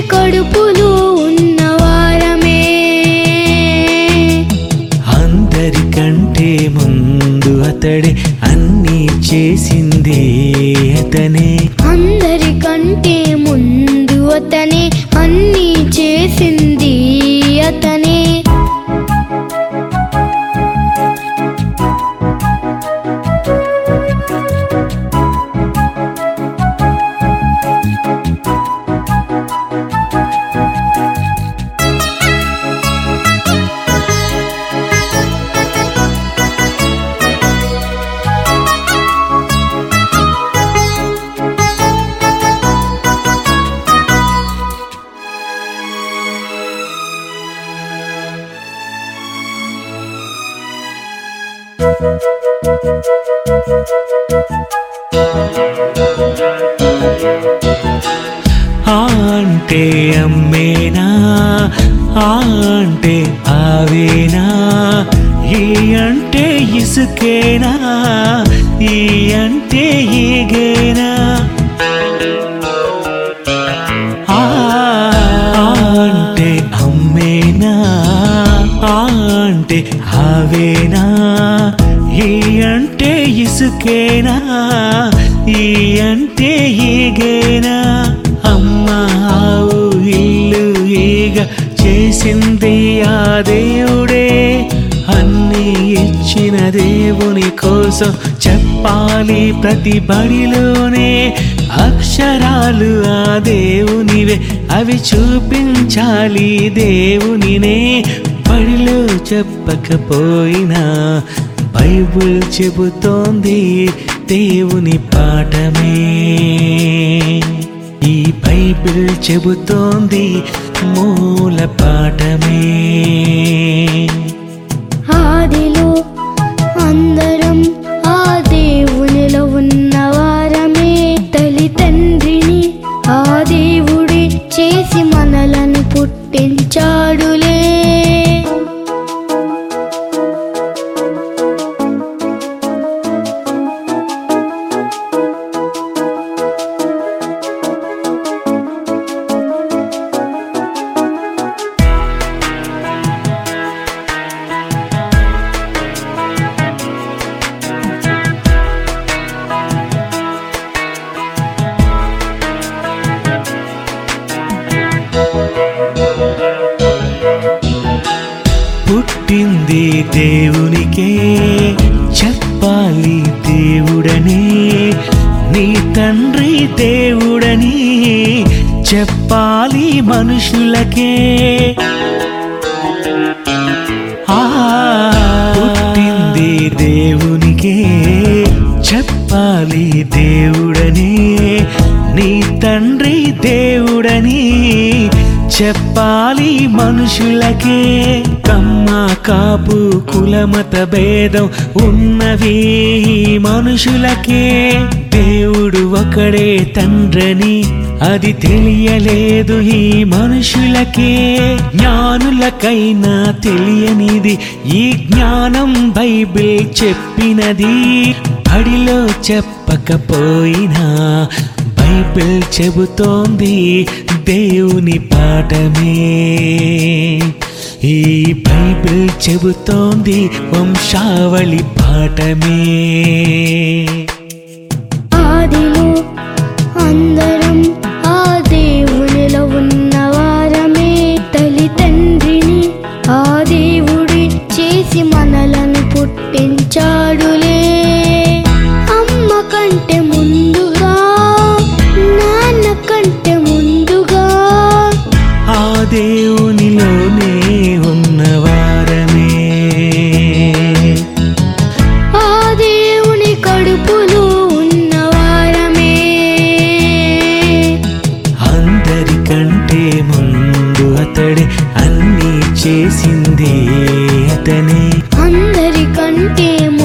కడుపులో ఉన్నవారమే అందరికంటే ముందు అతడే అన్నీ చేసింది అతనే అందరికంటే ముందు అతనే అన్నీ చేసింది అతనే ఆ అంటే అమ్మేనా ఆ అంటే ఆవేనా ఈ అంటే ఇసుకేనా ఈ అంటే ఈగేనా ఆ అంటే అమ్మేనా ఆ అంటే ఆవేనా ఈ అంటే ఇసుకేనా ఈ అంటే ఈగేనా అమ్మ ఆవు ఇల్లు ఈగ చేసింది ఆ దేవుడే అన్నీ ఇచ్చిన దేవుని కోసం చెప్పాలి ప్రతి బడిలోనే అక్షరాలు ఆ దేవునివే అవి చూపించాలి దేవునినే బడిలో చెప్పకపోయినా బైబుల్ చెబుతోంది దేవుని పాఠమే ఈ బైబిల్ చెబుతోంది మూల పాఠమే ఆదిలో అందరం ఆ దేవునిలో ఉన్నవారమే తల్లి తండ్రిని ఆ దేవుడే చేసి మనలను పుట్టించాడులే పుట్టింది దేవునికే చెప్పాలి దేవుడనే నీ తండ్రి దేవుడని చెప్పాలి మనుషులకే ఆ పుట్టింది దేవునికే చెప్పాలి దేవుడని నీ తండ్రి దేవుడని చెప్పాలి మనుషులకే కమ్మ కాపు కులమత భేదం ఉన్నవి ఈ మనుషులకే దేవుడు ఒకడే తండ్రని అది తెలియలేదు ఈ మనుషులకే జ్ఞానులకైనా తెలియనిది ఈ జ్ఞానం బైబిల్ చెప్పినది బడిలో చెప్పకపోయినా బైబిల్ చెబుతోంది దేవుని పాఠమే ఈ బైబిల్ చెబుతోంది వంశావళి పాఠమే ఆదిలో అందరం ఆ దేవునిలో ఉన్నవారమే తల్లి తండ్రిని ఆ దేవుడే చేసి మనలను పుట్టించాడులే అమ్మ కంటే ముందుగా నాన్న కంటే ముందుగా ఆ దేవునిలోనే ఉన్నవారమే ఆ దేవుని కడుపులో ఉన్నవారమే అందరికంటే ముందు అతడే అన్నీ చేసింది అతనే అందరికంటే